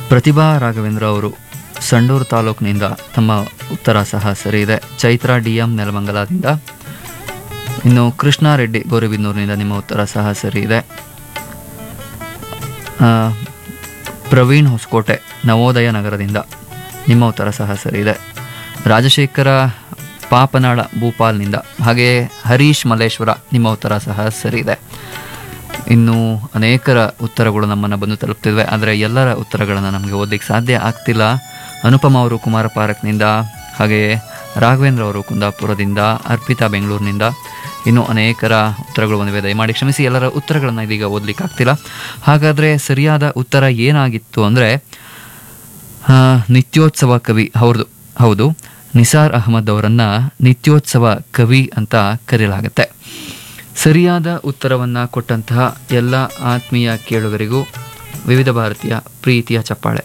ಪ್ರತಿಭಾ ರಾಘವೇಂದ್ರ ಅವರು ಸಂಡೂರು ತಾಲೂಕಿನಿಂದ ತಮ್ಮ ಉತ್ತರ ಸಹ ಸರಿ ಇದೆ ಚೈತ್ರ ಡಿ ಎಂ ನೆಲಮಂಗಲದಿಂದ ಇನ್ನು ಕೃಷ್ಣ ರೆಡ್ಡಿ ಗೌರಿಬಿದನೂರಿನಿಂದ ನಿಮ್ಮ ಉತ್ತರ ಸಹ ಸರಿ ಇದೆ ಆ, ಪ್ರವೀಣ್ ಹೊಸಕೋಟೆ ನವೋದಯ ನಗರದಿಂದ ನಿಮ್ಮ ಉತ್ತರ ಸಹ ಸರಿ ಇದೆ ರಾಜಶೇಖರ ಪಾಪನಾಳ ಭೂಪಾಲ್ನಿಂದ ಹಾಗೆಯೇ ಹರೀಶ್ ಮಲ್ಲೇಶ್ವರ ನಿಮ್ಮ ಉತ್ತರ ಸಹ ಸರಿ ಇದೆ ಇನ್ನು ಅನೇಕರ ಉತ್ತರಗಳು ನಮ್ಮನ್ನು ಬಂದು ತಲುಪ್ತಿದ್ವೆ ಆದರೆ ಎಲ್ಲರ ಉತ್ತರಗಳನ್ನು ನಮಗೆ ಓದಲಿಕ್ಕೆ ಸಾಧ್ಯ ಆಗ್ತಿಲ್ಲ ಅನುಪಮ ಅವರು ಕುಮಾರ ಪಾರ್ಕ್ನಿಂದ ಹಾಗೆಯೇ ರಾಘವೇಂದ್ರ ಅವರು ಕುಂದಾಪುರದಿಂದ ಅರ್ಪಿತಾ ಬೆಂಗಳೂರಿನಿಂದ ಇನ್ನು ಅನೇಕರ ಉತ್ತರಗಳು ಬಂದಿವೆ ದಯಮಾಡಿ ಕ್ಷಮಿಸಿ ಎಲ್ಲರ ಉತ್ತರಗಳನ್ನು ಇದೀಗ ಓದಲಿಕ್ಕೆ ಆಗ್ತಿಲ್ಲ ಹಾಗಾದರೆ ಸರಿಯಾದ ಉತ್ತರ ಏನಾಗಿತ್ತು ಅಂದರೆ ನಿತ್ಯೋತ್ಸವ ಕವಿ ಹೌದು ಹೌದು ನಿಸಾರ್ ಅಹಮದ್ ಅವರನ್ನು ನಿತ್ಯೋತ್ಸವ ಕವಿ ಅಂತ ಕರೆಯಲಾಗುತ್ತೆ ಸರಿಯಾದ ಉತ್ತರವನ್ನು ಕೊಟ್ಟಂತಹ ಎಲ್ಲ ಆತ್ಮೀಯ ಕೇಳುಗರಿಗೂ ವಿವಿಧ ಭಾರತೀಯ ಪ್ರೀತಿಯ ಚಪ್ಪಾಳೆ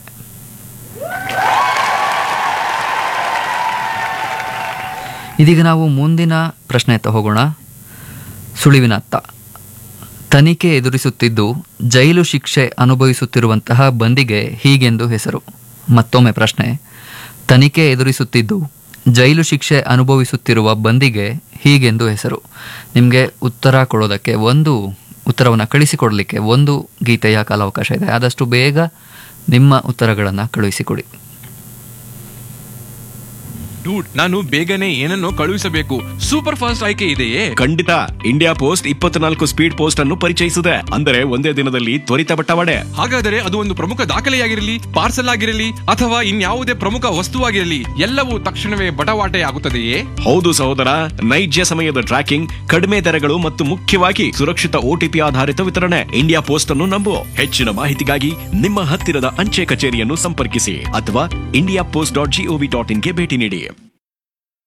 ಇದೀಗ ನಾವು ಮುಂದಿನ ಪ್ರಶ್ನೆ ಹೋಗೋಣ ಸುಳಿವಿನ ಅತ್ತ ತನಿಖೆ ಎದುರಿಸುತ್ತಿದ್ದು ಜೈಲು ಶಿಕ್ಷೆ ಅನುಭವಿಸುತ್ತಿರುವಂತಹ ಬಂದಿಗೆ ಹೀಗೆಂದು ಹೆಸರು ಮತ್ತೊಮ್ಮೆ ಪ್ರಶ್ನೆ ತನಿಖೆ ಎದುರಿಸುತ್ತಿದ್ದು ಜೈಲು ಶಿಕ್ಷೆ ಅನುಭವಿಸುತ್ತಿರುವ ಬಂದಿಗೆ ಹೀಗೆಂದು ಹೆಸರು ನಿಮಗೆ ಉತ್ತರ ಕೊಡೋದಕ್ಕೆ ಒಂದು ಉತ್ತರವನ್ನು ಕಳಿಸಿಕೊಡಲಿಕ್ಕೆ ಒಂದು ಗೀತೆಯ ಕಾಲಾವಕಾಶ ಇದೆ ಆದಷ್ಟು ಬೇಗ ನಿಮ್ಮ ಉತ್ತರಗಳನ್ನು ಕಳುಹಿಸಿಕೊಡಿ ಡೂಡ್ ನಾನು ಬೇಗನೆ ಏನನ್ನೋ ಕಳುಹಿಸಬೇಕು ಸೂಪರ್ ಫಾಸ್ಟ್ ಆಯ್ಕೆ ಇದೆಯೇ ಖಂಡಿತ ಇಂಡಿಯಾ ಪೋಸ್ಟ್ ಇಪ್ಪತ್ನಾಲ್ಕು ಸ್ಪೀಡ್ ಪೋಸ್ಟ್ ಅನ್ನು ಪರಿಚಯಿಸಿದೆ ಅಂದರೆ ಒಂದೇ ದಿನದಲ್ಲಿ ತ್ವರಿತ ಬಟ್ಟವಾಡೆ ಹಾಗಾದರೆ ಅದು ಒಂದು ಪ್ರಮುಖ ದಾಖಲೆಯಾಗಿರಲಿ ಪಾರ್ಸಲ್ ಆಗಿರಲಿ ಅಥವಾ ಇನ್ಯಾವುದೇ ಪ್ರಮುಖ ವಸ್ತುವಾಗಿರಲಿ ಎಲ್ಲವೂ ತಕ್ಷಣವೇ ಬಟವಾಟೆ ಆಗುತ್ತದೆಯೇ ಹೌದು ಸಹೋದರ ನೈಜ ಸಮಯದ ಟ್ರ್ಯಾಕಿಂಗ್ ಕಡಿಮೆ ದರಗಳು ಮತ್ತು ಮುಖ್ಯವಾಗಿ ಸುರಕ್ಷಿತ ಓಟಿಪಿ ಆಧಾರಿತ ವಿತರಣೆ ಇಂಡಿಯಾ ಪೋಸ್ಟ್ ಅನ್ನು ನಂಬು ಹೆಚ್ಚಿನ ಮಾಹಿತಿಗಾಗಿ ನಿಮ್ಮ ಹತ್ತಿರದ ಅಂಚೆ ಕಚೇರಿಯನ್ನು ಸಂಪರ್ಕಿಸಿ ಅಥವಾ India post dot gov dot ಇನ್ಗೆ ಭೇಟಿ ನೀಡಿ